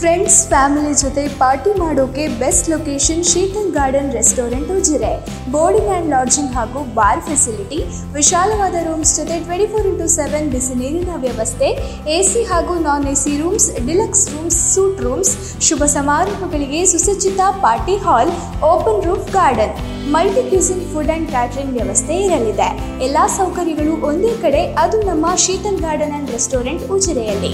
friends family ಜೊತೆ party ಮಾಡೋಕೆ best location Sheetal garden restaurant Ujire boarding and lodging ಹಾಗೂ bar facility ವಿಶಾಲವಾದ ರೂಮ್ಸ್ ಜೊತೆ ಟ್ವೆಂಟಿ ಫೋರ್ ಇಂಟು ಸೆವೆನ್ ಬಿಸಿ ನೀರಿನ ವ್ಯವಸ್ಥೆ ಎ ಸಿ ಹಾಗೂ non A C rooms deluxe rooms suite rooms ಶುಭ ಸಮಾರಂಭಗಳಿಗೆ ಸುಸಜ್ಜಿತ party hall open roof garden multi cuisine food and catering ವ್ಯವಸ್ಥೆ ಇರಲಿದೆ ಎಲ್ಲ ಸೌಕರ್ಯಗಳು ಒಂದೇ ಕಡೆ ಅದು ನಮ್ಮ ಶೀತಲ್ ಗಾರ್ಡನ್ ಆ್ಯಂಡ್ ರೆಸ್ಟೋರೆಂಟ್ ಉಜಿರೆಯಲ್ಲಿ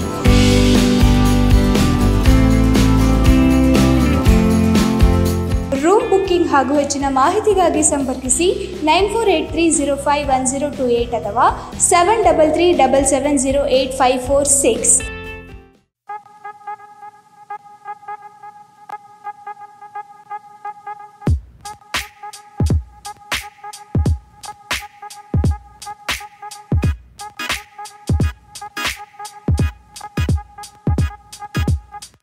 ರೂಮ್ ಬುಕ್ಕಿಂಗ್ ಹಾಗೂ ಹೆಚ್ಚಿನ ಮಾಹಿತಿಗಾಗಿ ಸಂಪರ್ಕಿಸಿ nine four eight three zero five one zero two eight ಅಥವಾ seven double three double seven zero eight five four six